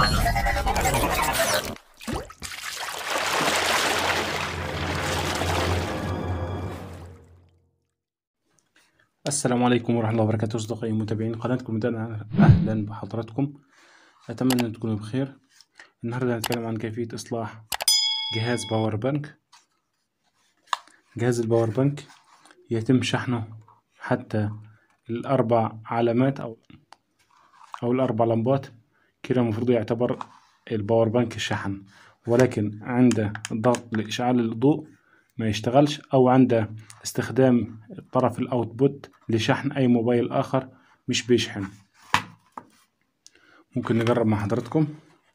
السلام عليكم ورحمة الله وبركاته أصدقائي متابعين قناتكم بدأنا أهلا بحضراتكم أتمنى أن تكونوا بخير النهاردة هنتكلم عن كيفية إصلاح جهاز باور بانك جهاز الباور بانك يتم شحنه حتى الأربع علامات أو أو الأربع لمبات كده المفروض يعتبر الباور بانك شحن ولكن عند الضغط لإشعال الضوء ما يشتغلش أو عند استخدام طرف الأوتبوت لشحن أي موبايل آخر مش بيشحن ممكن نجرب مع حضراتكم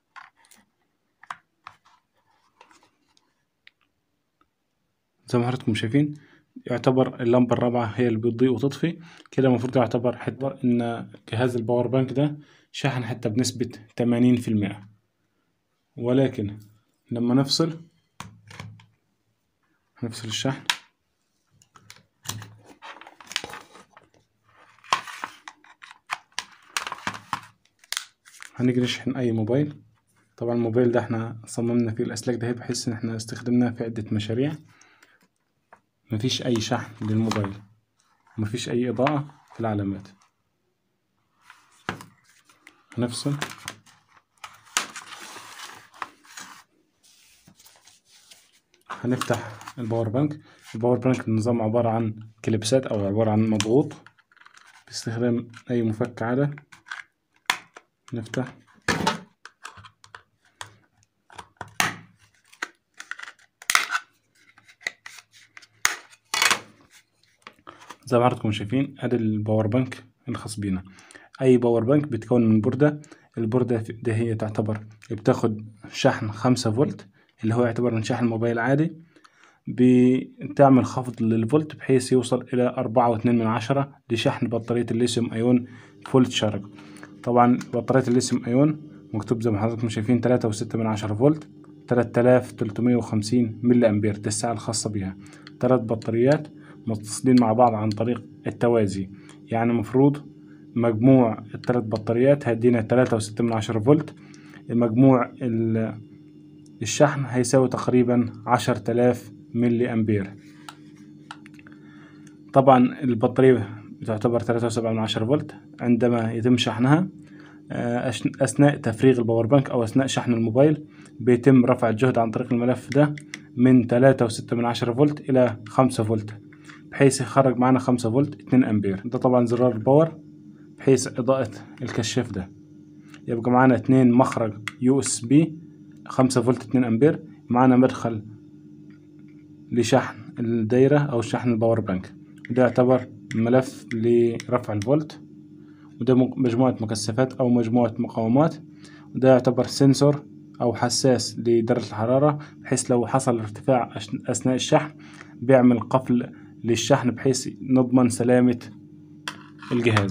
زي ما حضراتكم شايفين يعتبر اللمبة الرابعة هي اللي بتضيء وتطفي كده المفروض يعتبر حتى إن جهاز الباور بانك ده شحن حتى بنسبة تمانين في المئة ولكن لما نفصل هنفصل الشحن هنيجي نشحن أي موبايل طبعا الموبايل ده احنا صممنا فيه الأسلاك ده بحيث إن احنا استخدمناه في عدة مشاريع مفيش أي شحن للموبايل ومفيش أي إضاءة في العلامات هنفصل هنفتح الباور بانك الباور بانك النظام عبارة عن كليبسات أو عبارة عن مضغوط باستخدام أي مفك عادة نفتح زي ما حضراتكم شايفين ادي الباور بانك الخاص بينا اي باور بانك بيتكون من بوردة البوردة ده هي تعتبر بتاخد شحن خمسة فولت اللي هو يعتبر من شحن موبايل عادي بتعمل خفض للفولت بحيث يوصل إلى أربعة واتنين من عشرة لشحن بطارية الليثيوم أيون فول تشارج طبعا بطارية الليثيوم أيون مكتوب زي ما حضراتكم شايفين تلاتة وستة من عشرة فولت تلات آلاف تلتمية وخمسين ملي أمبير دي الساعة الخاصة بيها تلات بطاريات متصلين مع بعض عن طريق التوازي يعني المفروض مجموع التلات بطاريات هيدينا تلاتة وستة من عشرة فولت مجموع الشحن هيساوي تقريبا عشر تلاف ملي أمبير طبعا البطارية تعتبر تلاتة وسبعة من عشرة فولت عندما يتم شحنها أثناء تفريغ الباور بانك أو أثناء شحن الموبايل بيتم رفع الجهد عن طريق الملف ده من تلاتة وستة من عشرة فولت إلى خمسة فولت بحيث يخرج معانا خمسة فولت اتنين أمبير ده طبعا زرار الباور بحيث إضاءة الكشاف ده يبقى معانا اتنين مخرج يو اس بي خمسة فولت اتنين أمبير معانا مدخل لشحن الدايرة أو شحن الباور بانك ده يعتبر ملف لرفع الفولت وده مجموعة مكثفات أو مجموعة مقاومات وده يعتبر سنسور أو حساس لدرجة الحرارة بحيث لو حصل ارتفاع أثناء الشحن بيعمل قفل للشحن بحيث نضمن سلامة الجهاز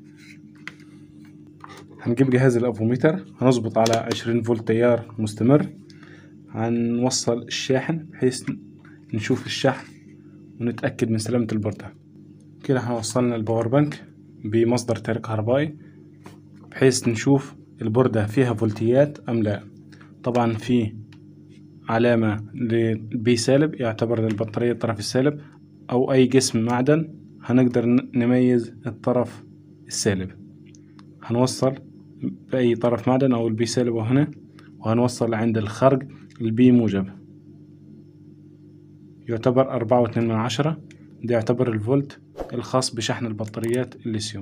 هنجيب جهاز الافوميتر هنظبط على عشرين فولت تيار مستمر هنوصل الشاحن بحيث نشوف الشحن ونتأكد من سلامة البوردة كده هنوصلنا الباور بانك بمصدر تيار كهربائي بحيث نشوف البوردة فيها فولتيات أم لا طبعا في علامة للبي سالب يعتبر البطارية الطرف السالب أو أي جسم معدن هنقدر نميز الطرف السالب هنوصل بأي طرف معدن أو البي سالب هنا وهنوصل عند الخرج البي موجب يعتبر أربعة واتنين من عشرة ده يعتبر الفولت الخاص بشحن البطاريات الليثيوم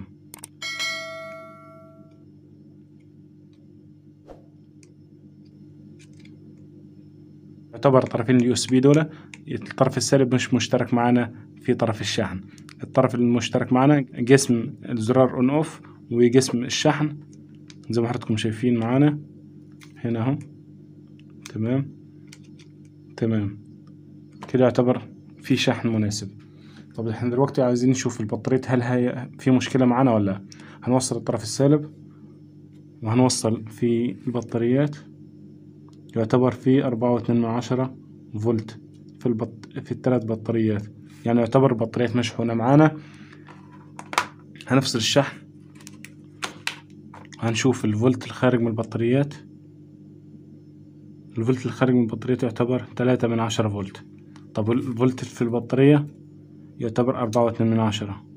يعتبر طرفين اليو اس بي دول الطرف السالب مش مشترك معانا في طرف الشحن الطرف المشترك معانا جسم الزرار اون اوف وجسم الشحن زي ما حضراتكم شايفين معانا هنا اهو تمام تمام كده يعتبر في شحن مناسب طب احنا دلوقتي عايزين نشوف البطارية هل هي في مشكلة معانا ولا لا هنوصل الطرف السالب وهنوصل في البطاريات يعتبر في أربعة واتنين من عشرة فولت في البط... في الثلاث بطاريات يعني يعتبر البطاريات مشحونة معانا هنفصل الشحن هنشوف الفولت الخارج من البطاريات الفولت الخارج من البطارية يعتبر تلاتة من عشرة فولت طب الفولت في البطارية يعتبر أربعة واتنين من عشرة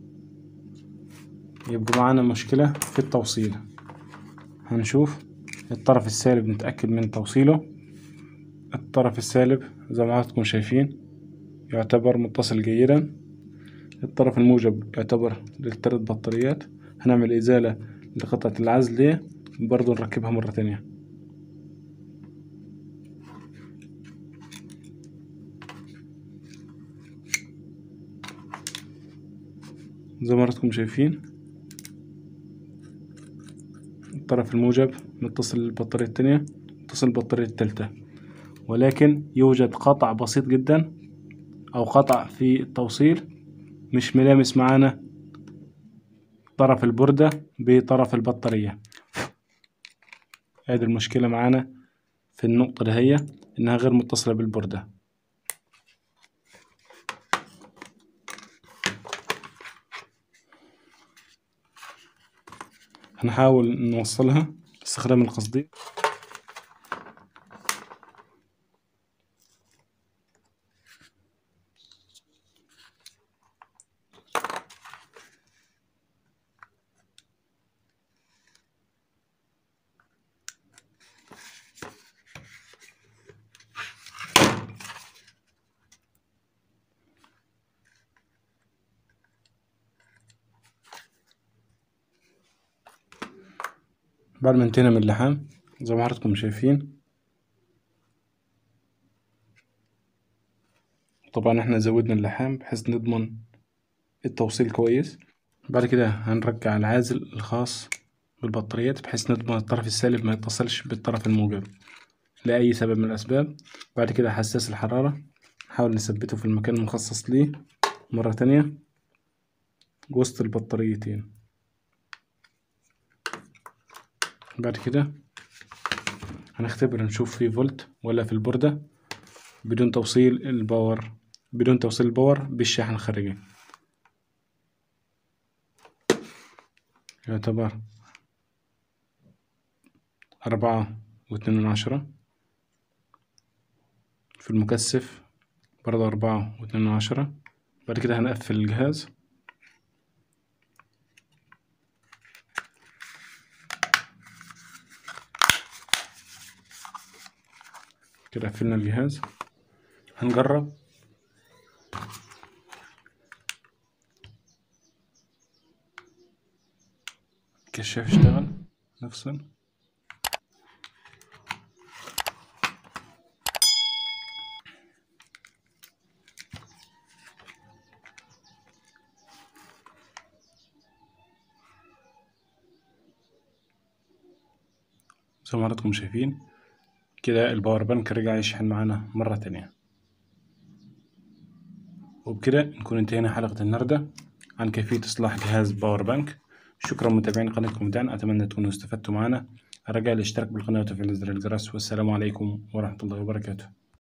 يبقى معانا مشكلة في التوصيل هنشوف الطرف السالب نتأكد من توصيله الطرف السالب زي ما حضراتكم شايفين يعتبر متصل جيدا الطرف الموجب يعتبر للثلاث بطاريات هنعمل إزالة لقطعة العزل دي برضو نركبها مرة تانية زي ما حضراتكم شايفين الطرف الموجب متصل بالبطارية التانية متصل بالبطارية التالتة ولكن يوجد قطع بسيط جدا أو قطع في التوصيل مش ملامس معانا طرف البردة بطرف البطارية هذه المشكلة معانا في النقطة اللي هي إنها غير متصلة بالبردة هنحاول نوصلها باستخدام القصدير بعد ما انتهينا من اللحام زي ما حضراتكم شايفين طبعا احنا زودنا اللحام بحيث نضمن التوصيل كويس بعد كده هنرجع العازل الخاص بالبطاريات بحيث نضمن الطرف السالب ما يتصلش بالطرف الموجب لأي سبب من الأسباب بعد كده حساس الحرارة نحاول نثبته في المكان المخصص ليه مرة تانية وسط البطاريتين بعد كده هنختبر نشوف في فولت ولا في البوردة بدون توصيل الباور بدون توصيل الباور بالشاحن الخارجي يعتبر أربعة واتنين من عشرة في المكثف برضه أربعة واتنين من عشرة بعد كده هنقفل الجهاز كده قفلنا الجهاز هنجرب الكشاف اشتغل نفصل زي ما حضراتكم شايفين كده الباور بانك رجع يشحن معانا مرة تانية وبكده نكون انتهينا حلقة النهاردة عن كيفية إصلاح جهاز باور بانك شكرا متابعين قناتكم دان أتمنى تكونوا استفدتوا معنا الرجاء الاشتراك بالقناة وتفعيل زر الجرس والسلام عليكم ورحمة الله وبركاته